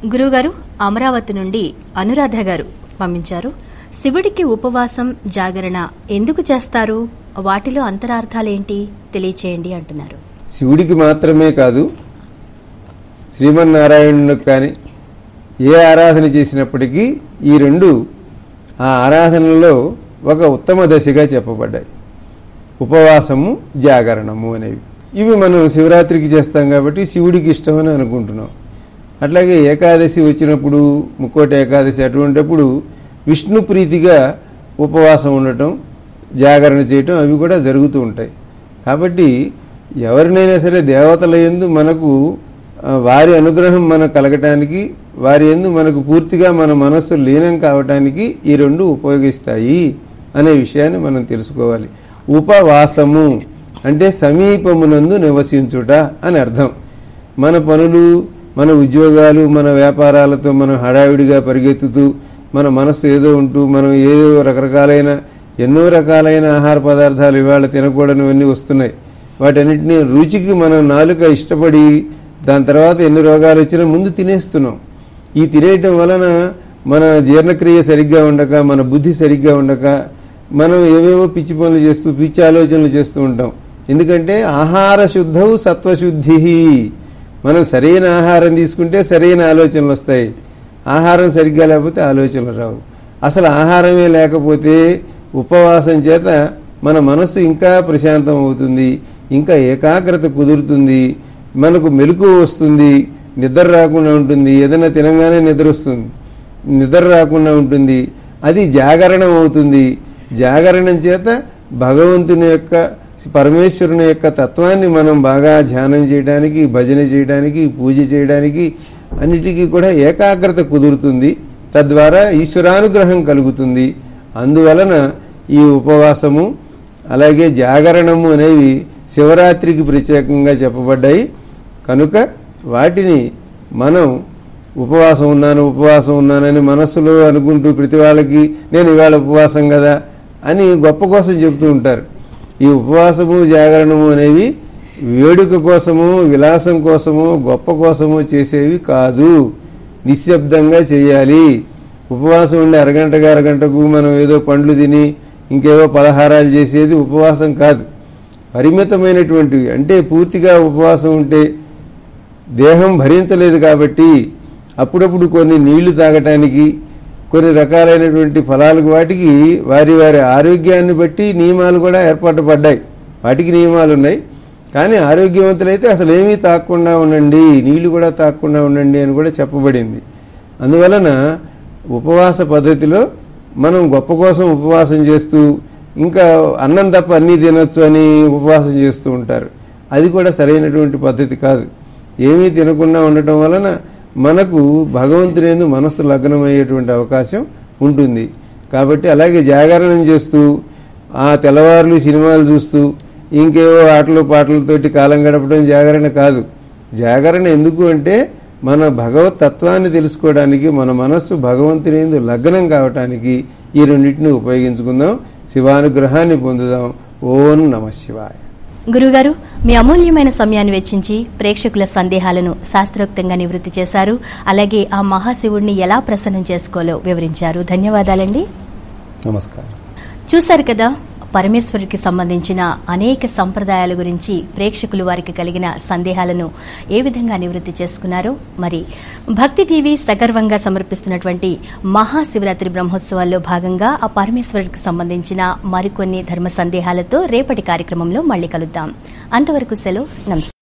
గురువుగారు అమరావతి నుండి అనురాధ గారు పంపించారు శివుడికి ఉపవాసం జాగరణ ఎందుకు చేస్తారు వాటిలో అంతరార్థాలేంటి తెలియచేయండి అంటున్నారు శివుడికి మాత్రమే కాదు శ్రీమన్నారాయణునికి కానీ ఏ ఆరాధన చేసినప్పటికీ ఈ రెండు ఆ ఆరాధనలో ఒక ఉత్తమ దశగా చెప్పబడ్డాయి ఉపవాసము జాగరణము అనేవి ఇవి మనం శివరాత్రికి చేస్తాం కాబట్టి శివుడికి ఇష్టమని అనుకుంటున్నాం అట్లాగే ఏకాదశి వచ్చినప్పుడు ముక్కోటి ఏకాదశి అటువంటిప్పుడు విష్ణు ప్రీతిగా ఉపవాసం ఉండటం జాగరణ చేయటం అవి కూడా జరుగుతూ ఉంటాయి కాబట్టి ఎవరినైనా సరే దేవతల ఎందు మనకు ఆ, వారి అనుగ్రహం మనకు కలగటానికి వారి ఎందు మనకు పూర్తిగా మన మనస్సు లీనం కావటానికి ఈ రెండు ఉపయోగిస్తాయి అనే విషయాన్ని మనం తెలుసుకోవాలి ఉపవాసము అంటే సమీపమునందు నివసించుట అని అర్థం మన పనులు మన ఉద్యోగాలు మన వ్యాపారాలతో మనం హడావిడిగా పరిగెత్తుతూ మన మనస్సు ఏదో ఉంటూ మనం ఏదో రకరకాలైన ఎన్నో రకాలైన ఆహార పదార్థాలు ఇవాళ తినకూడనివన్నీ వస్తున్నాయి వాటన్నిటిని రుచికి మనం నాలుక ఇష్టపడి దాని తర్వాత ఎన్ని రోగాలు వచ్చినా ముందు తినేస్తున్నాం ఈ తినేయటం వలన మన జీర్ణక్రియ సరిగ్గా ఉండక మన బుద్ధి సరిగ్గా ఉండక మనం ఏవేవో పిచ్చి పనులు చేస్తూ పిచ్చి ఆలోచనలు చేస్తూ ఉంటాం ఎందుకంటే ఆహార శుద్ధవు సత్వశుద్ధి మనం సరైన ఆహారం తీసుకుంటే సరైన ఆలోచనలు వస్తాయి ఆహారం సరిగ్గా లేకపోతే ఆలోచనలు రావు అసలు ఆహారమే లేకపోతే ఉపవాసం చేత మన మనస్సు ఇంకా ప్రశాంతం అవుతుంది ఇంకా ఏకాగ్రత కుదురుతుంది మనకు మెలకు వస్తుంది నిద్ర రాకుండా ఉంటుంది ఏదైనా తినగానే నిద్ర వస్తుంది నిద్ర రాకుండా ఉంటుంది అది జాగరణం అవుతుంది జాగరణం చేత భగవంతుని యొక్క పరమేశ్వరుని యొక్క తత్వాన్ని మనం బాగా ధ్యానం చేయడానికి భజన చేయడానికి పూజ చేయడానికి అన్నిటికీ కూడా ఏకాగ్రత కుదురుతుంది తద్వారా ఈశ్వరానుగ్రహం కలుగుతుంది అందువలన ఈ ఉపవాసము అలాగే జాగరణము అనేవి శివరాత్రికి ప్రత్యేకంగా చెప్పబడ్డాయి కనుక వాటిని మనం ఉపవాసం ఉన్నాను ఉపవాసం ఉన్నానని మనస్సులో అనుకుంటూ ప్రతి వాళ్ళకి నేను ఇవాళ ఉపవాసం కదా అని గొప్ప కోసం చెబుతూ ఉంటారు ఈ ఉపవాసము జాగరణము అనేవి వేడుక కోసము విలాసం కోసము గొప్ప కోసము చేసేవి కాదు నిశ్శబ్దంగా చేయాలి ఉపవాసం ఉండే అరగంటకు అరగంటకు మనం ఏదో పండ్లు తిని ఇంకేవో పలహారాలు చేసేది ఉపవాసం కాదు పరిమితమైనటువంటివి అంటే పూర్తిగా ఉపవాసం ఉంటే దేహం భరించలేదు కాబట్టి అప్పుడప్పుడు కొన్ని నీళ్లు తాగటానికి కొన్ని రకాలైనటువంటి ఫలాలకు వాటికి వారి వారి ఆరోగ్యాన్ని బట్టి నియమాలు కూడా ఏర్పాటు పడ్డాయి వాటికి నియమాలు ఉన్నాయి కానీ ఆరోగ్యవంతులైతే అసలు ఏమీ తాగకుండా ఉండండి నీళ్లు కూడా తాగకుండా ఉండండి అని కూడా చెప్పబడింది అందువలన ఉపవాస పద్ధతిలో మనం గొప్ప కోసం ఉపవాసం చేస్తూ ఇంకా అన్నం తప్ప అన్నీ తినొచ్చు అని ఉపవాసం చేస్తూ ఉంటారు అది కూడా సరైనటువంటి పద్ధతి కాదు ఏమీ తినకుండా ఉండటం వలన మనకు భగవంతునేందు మనస్సు లగ్నమయ్యేటువంటి అవకాశం ఉంటుంది కాబట్టి అలాగే జాగరణం చేస్తూ ఆ తెల్లవారులు సినిమాలు చూస్తూ ఇంకేవో ఆటలు పాటలతోటి కాలం గడపడం జాగరణ కాదు జాగరణ ఎందుకు అంటే మన భగవత్ తత్వాన్ని తెలుసుకోవడానికి మన మనస్సు భగవంతుని లగ్నం కావటానికి ఈ రెండింటిని ఉపయోగించుకుందాం శివానుగ్రహాన్ని పొందుదాం ఓం నమ శివాయ గురుగారు మీ అమూల్యమైన సమయాన్ని వెచ్చించి ప్రేక్షకుల సందేహాలను శాస్త్రోక్తంగా నివృత్తి చేశారు అలాగే ఆ మహాశివుడిని ఎలా ప్రసన్నం చేసుకోవాలో వివరించారు ధన్యవాదాలండి నమస్కారం చూశారు కదా పరమేశ్వరుడికి సంబంధించిన అనేక సంప్రదాయాల గురించి ప్రేక్షకులు వారికి కలిగిన సందేహాలను ఏ విధంగా నివృత్తి చేసుకున్నారో మరి భక్తి టీవీ సగర్వంగా సమర్పిస్తున్నటువంటి మహాశివరాత్రి బ్రహ్మోత్సవాల్లో భాగంగా ఆ పరమేశ్వరుడికి సంబంధించిన మరికొన్ని ధర్మ సందేహాలతో రేపటి కార్యక్రమంలో మళ్ళీ కలుద్దాం అంతవరకు సెలవు నమస్కారం